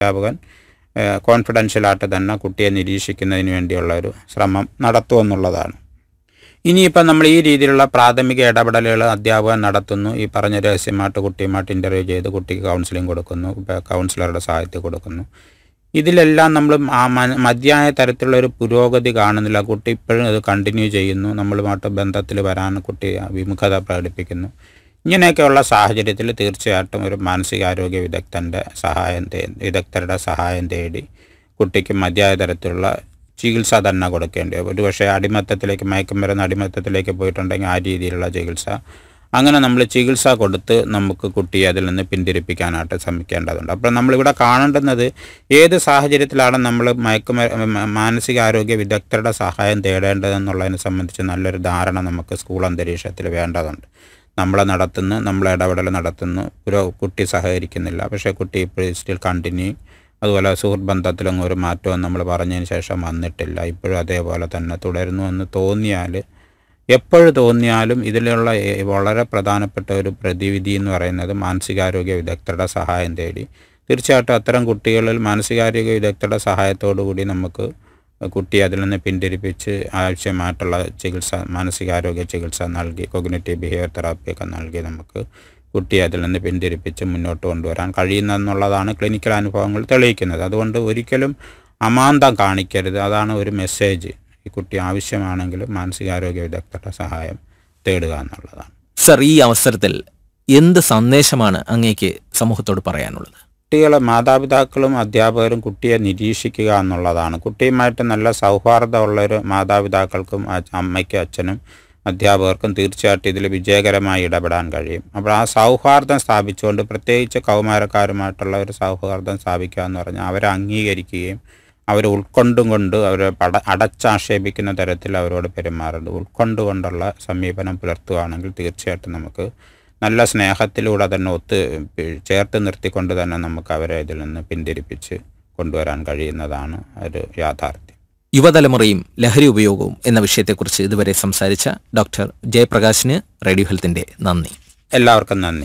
അധ്യാപകൻ കോൺഫിഡൻഷ്യലായിട്ട് തന്നെ കുട്ടിയെ നിരീക്ഷിക്കുന്നതിന് വേണ്ടിയുള്ള ഒരു ശ്രമം നടത്തുമെന്നുള്ളതാണ് ഇനിയിപ്പം നമ്മൾ ഈ രീതിയിലുള്ള പ്രാഥമിക ഇടപെടലുകൾ അധ്യാപകൻ നടത്തുന്നു ഈ പറഞ്ഞ രഹസ്യമായിട്ട് കുട്ടിയുമായിട്ട് ഇൻ്റർവ്യൂ ചെയ്ത് കുട്ടിക്ക് കൗൺസിലിംഗ് കൊടുക്കുന്നു ഇപ്പം കൗൺസിലറുടെ സഹായത്തിൽ കൊടുക്കുന്നു ഇതിലെല്ലാം നമ്മൾ ആ മ- മതിയായ തരത്തിലുള്ള ഒരു പുരോഗതി കാണുന്നില്ല കുട്ടി ഇപ്പോഴും അത് കണ്ടിന്യൂ ചെയ്യുന്നു നമ്മളുമായിട്ട് ബന്ധത്തിൽ വരാൻ കുട്ടി വിമുഖത പ്രകടിപ്പിക്കുന്നു ഇങ്ങനെയൊക്കെയുള്ള സാഹചര്യത്തിൽ തീർച്ചയായിട്ടും ഒരു മാനസികാരോഗ്യ വിദഗ്ധൻ്റെ സഹായം തേ വിദഗ്ധരുടെ സഹായം തേടി കുട്ടിക്ക് മതിയായ തരത്തിലുള്ള ചികിത്സ തന്നെ കൊടുക്കേണ്ടി വരും ഒരുപക്ഷെ അടിമത്തത്തിലേക്ക് മയക്കുമരുന്ന് അടിമത്തത്തിലേക്ക് പോയിട്ടുണ്ടെങ്കിൽ ആ രീതിയിലുള്ള ചികിത്സ അങ്ങനെ നമ്മൾ ചികിത്സ കൊടുത്ത് നമുക്ക് കുട്ടിയെ അതിൽ നിന്ന് പിന്തിരിപ്പിക്കാനായിട്ട് ശ്രമിക്കേണ്ടതുണ്ട് അപ്പോൾ നമ്മളിവിടെ കാണേണ്ടുന്നത് ഏത് സാഹചര്യത്തിലാണ് നമ്മൾ മയക്കുമ മ- മാനസികാരോഗ്യ വിദഗ്ധരുടെ സഹായം തേടേണ്ടതെന്നുള്ളതിനെ സംബന്ധിച്ച് നല്ലൊരു ധാരണ നമുക്ക് സ്കൂൾ അന്തരീക്ഷത്തിൽ വേണ്ടതുണ്ട് നമ്മളെ നടത്തുന്നു നമ്മളെ ഇടപെടൽ നടത്തുന്നു ഒരു കുട്ടി സഹകരിക്കുന്നില്ല പക്ഷേ കുട്ടി ഇപ്പോൾ സ്റ്റിൽ കണ്ടിന്യൂ അതുപോലെ സുഹൃത്ത് ബന്ധത്തിലൊന്നും ഒരു മാറ്റവും നമ്മൾ പറഞ്ഞതിന് ശേഷം വന്നിട്ടില്ല ഇപ്പോഴും അതേപോലെ തന്നെ തുടരുന്നു എന്ന് തോന്നിയാൽ എപ്പോഴും തോന്നിയാലും ഇതിലുള്ള ഏ- വളരെ പ്രധാനപ്പെട്ട ഒരു പ്രതിവിധി എന്ന് പറയുന്നത് മാനസികാരോഗ്യ വിദഗ്ധരുടെ സഹായം തേടി തീർച്ചയായിട്ടും അത്തരം കുട്ടികളിൽ മാനസികാരോഗ്യ വിദഗ്ധരുടെ സഹായത്തോടു കൂടി നമുക്ക് കുട്ടിയെ അതിൽ നിന്ന് പിന്തിരിപ്പിച്ച് ആവശ്യമായിട്ടുള്ള ചികിത്സ മാനസികാരോഗ്യ ചികിത്സ നൽകി കൊഗ്നറ്റീവ് ബിഹേവിയർ തെറാപ്പിയൊക്കെ നൽകി നമുക്ക് കുട്ടിയെ അതിൽ നിന്ന് പിന്തിരിപ്പിച്ച് മുന്നോട്ട് കൊണ്ടുവരാൻ കഴിയുന്നെന്നുള്ളതാണ് ക്ലിനിക്കൽ അനുഭവങ്ങൾ തെളിയിക്കുന്നത് അതുകൊണ്ട് ഒരിക്കലും അമാന്തം കാണിക്കരുത് അതാണ് ഒരു മെസ്സേജ് ഈ കുട്ടി ആവശ്യമാണെങ്കിൽ മാനസികാരോഗ്യ വിദഗ്ധരുടെ സഹായം തേടുക എന്നുള്ളതാണ് സർ ഈ അവസരത്തിൽ എന്ത് സന്ദേശമാണ് അങ്ങേക്ക് സമൂഹത്തോട് പറയാനുള്ളത് കുട്ടികളെ മാതാപിതാക്കളും അധ്യാപകരും കുട്ടിയെ നിരീക്ഷിക്കുക എന്നുള്ളതാണ് കുട്ടിയുമായിട്ട് നല്ല സൗഹാർദ്ദമുള്ളൊരു മാതാപിതാക്കൾക്കും അ- അമ്മയ്ക്കും അച്ഛനും അധ്യാപകർക്കും തീർച്ചയായിട്ടും ഇതിൽ വിജയകരമായി ഇടപെടാൻ കഴിയും അപ്പോൾ ആ സൗഹാർദ്ദം സ്ഥാപിച്ചുകൊണ്ട് പ്രത്യേകിച്ച് കൗമാരക്കാരുമായിട്ടുള്ള ഒരു സൗഹാർദ്ദം സ്ഥാപിക്കുക എന്ന് പറഞ്ഞാൽ അവരെ അംഗീകരിക്കുകയും അവരെ ഉൾക്കൊണ്ടും കൊണ്ട് അവരെ പട അടച്ചാക്ഷേപിക്കുന്ന തരത്തിൽ അവരോട് പെരുമാറുന്നത് ഉൾക്കൊണ്ടുകൊണ്ടുള്ള സമീപനം പുലർത്തുകയാണെങ്കിൽ തീർച്ചയായിട്ടും നമുക്ക് നല്ല സ്നേഹത്തിലൂടെ തന്നെ ഒത്ത് പി- ചേർത്ത് നിർത്തിക്കൊണ്ട് തന്നെ നമുക്ക് അവരെ ഇതിൽ നിന്ന് പിന്തിരിപ്പിച്ച് കൊണ്ടുവരാൻ കഴിയുന്നതാണ് ഒരു യാഥാർത്ഥ്യം യുവതലമുറയും ലഹരി ഉപയോഗവും എന്ന വിഷയത്തെക്കുറിച്ച് ഇതുവരെ സംസാരിച്ച ഡോക്ടർ ജയപ്രകാശിന് റേഡിയോ ഹെൽത്തിന്റെ നന്ദി എല്ലാവർക്കും നന്ദി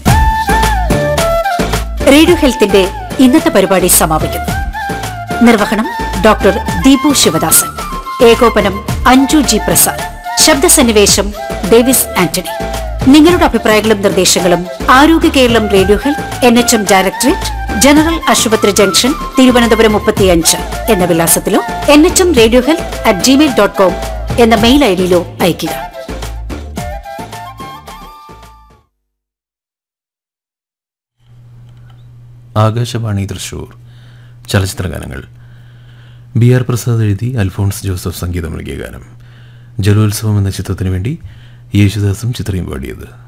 റേഡിയോ ഹെൽത്തിന്റെ ഇന്നത്തെ പരിപാടി സമാപിക്കുന്നു നിർവഹണം ഡോക്ടർ ദീപു ശിവദാസൻ ഏകോപനം അഞ്ജു ജി പ്രസാദ് ശബ്ദസന്നിവേശം ഡേവിസ് ആന്റണി നിങ്ങളുടെ അഭിപ്രായങ്ങളും നിർദ്ദേശങ്ങളും ആരോഗ്യ Keralam radio health N H M directorate general ആശുപത്രി ജംഗ്ഷൻ തിരുവനന്തപുരം മുപ്പത്തിയഞ്ച് എന്ന വിലാസത്തിലോ N H M radio health at gmail dot com എന്ന മെയിൽ ഐ ഡിയിലോ അയയ്ക്കുക ആകാശവാണി തൃശൂർ ചലച്ചിത്രഗാനങ്ങൾ ബി ആർ പ്രസാദ് എഴുതി അൽഫോൺസ് ജോസഫ് സംഗീതം നൽകിയ ഗാനം ജലോത്സവം എന്ന ചിത്രത്തിനു വേണ്ടി യേശുദാസും ചിത്രയും പാടിയത്